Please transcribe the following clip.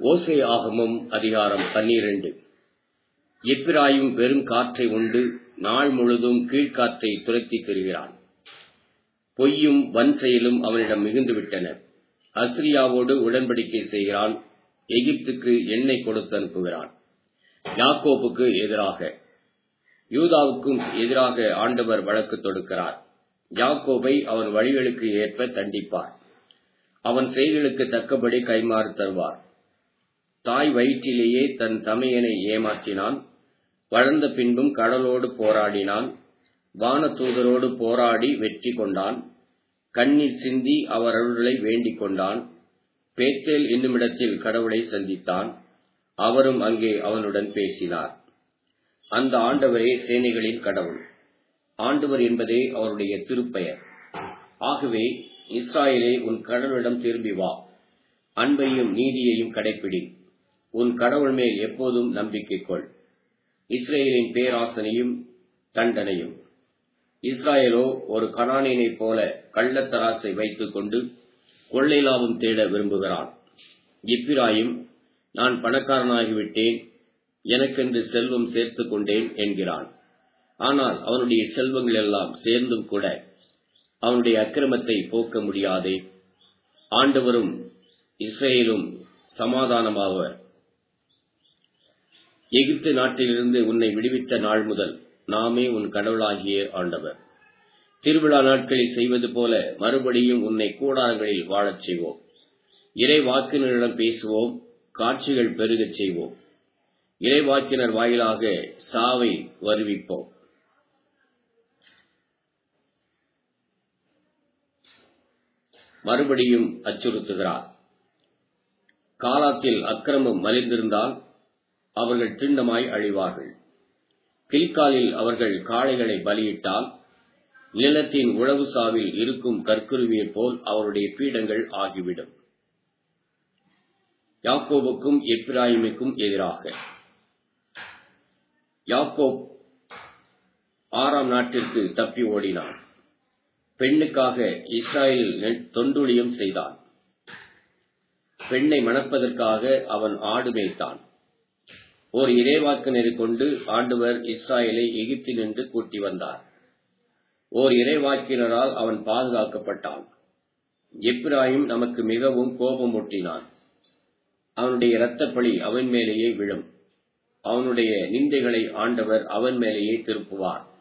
ஓசே ஆகமம் அதிகாரம் பன்னிரண்டு எப்பிராயும் வெறும் காற்றை உண்டு நாள் முழுதும் கீழ்காற்றை துரத்தித் திரிகிறான் பொய்யும் வன் செயலும் அவனிடம் மிகுந்து விட்டன அஸ்ரியாவோடு உடன்படிக்கை செய்கிறான் எகிப்துக்கு எண்ணெய் கொடுத்து அனுப்புகிறான் யாக்கோப்புக்கு எதிராக யூதாவுக்கும் எதிராக ஆண்டவர் வழக்கு தொடுக்கிறார் யாக்கோபை அவன் வழிகளுக்கு ஏற்ப தண்டிப்பார் அவன் செயல்களுக்கு தக்கபடி கைமாறு தருவார் தாய் வயிற்றிலேயே தன் தமையனை ஏமாற்றினான் வளர்ந்த பின்பும் கடலோடு போராடினான் வானதூதரோடு போராடி வெற்றி கொண்டான் கண்ணீர் சிந்தி அவர் அருளை வேண்டிக் கொண்டான் பேத்தேல் என்னுமிடத்தில் கடவுளை சந்தித்தான் அவரும் அங்கே அவனுடன் பேசினார் அந்த ஆண்டவரே சேனைகளின் கடவுள் ஆண்டவர் என்பதே அவருடைய திருப்பெயர் ஆகவே இஸ்ராயலே உன் கடவுளிடம் திரும்பி வா அன்பையும் நீதியையும் கடைப்பிடி உன் கடவுள் மேல் எப்போதும் நம்பிக்கை கொள் இஸ்ரேலின் பேராசனையும் தண்டனையும் இஸ்ராயலோ ஒரு கனானியனைப் போல கள்ளத்தராசை வைத்துக் கொண்டு கொள்ளை லாபம் தேட விரும்புகிறான் இப்பிராயும் நான் பணக்காரனாகிவிட்டேன் எனக்கென்று செல்வம் சேர்த்துக் கொண்டேன் என்கிறான் ஆனால் அவனுடைய செல்வங்கள் எல்லாம் சேர்ந்தும் கூட அவனுடைய அக்கிரமத்தை போக்க முடியாதே ஆண்டவரும் இஸ்ரேலும் சமாதானமாவர் எகிப்து நாட்டிலிருந்து உன்னை விடுவித்த நாள் முதல் நாமே உன் கடவுளாகிய ஆண்டவர் திருவிழா நாட்களில் செய்வது போல மறுபடியும் உன்னை கூடாரங்களில் வாழச் செய்வோம் இறை வாக்கினரிடம் பேசுவோம் காட்சிகள் பெருகச் செய்வோம் இறைவாக்கினர் வாயிலாக சாவை வருவிப்போம் மறுபடியும் அச்சுறுத்துகிறார் காலாத்தில் அக்கிரமம் மலிந்திருந்தால் அவர்கள் திண்டமாய் அழிவார்கள் கில்காலில் அவர்கள் காளைகளை பலியிட்டால் நிலத்தின் உழவு சாவில் இருக்கும் கற்குருவியைப் போல் அவருடைய பீடங்கள் ஆகிவிடும் யாக்கோபுக்கும் எப்ராயிமுக்கும் எதிராக யாக்கோப் ஆறாம் நாட்டிற்கு தப்பி ஓடினான் பெண்ணுக்காக இஸ்ராயலில் தொண்டுளியம் செய்தான் பெண்ணை மணப்பதற்காக அவன் ஆடு மேய்த்தான் ஓர் இறைவாக்கினரை கொண்டு ஆண்டவர் இஸ்ராயலை எகிப்தினின்று கூட்டி வந்தார் ஓர் இறைவாக்கினரால் அவன் பாதுகாக்கப்பட்டான் எப்ராயும் நமக்கு மிகவும் கோபமூட்டினான் அவனுடைய இரத்தப்பழி அவன் மேலேயே விழும் அவனுடைய நிந்தைகளை ஆண்டவர் அவன் மேலேயே திருப்புவார்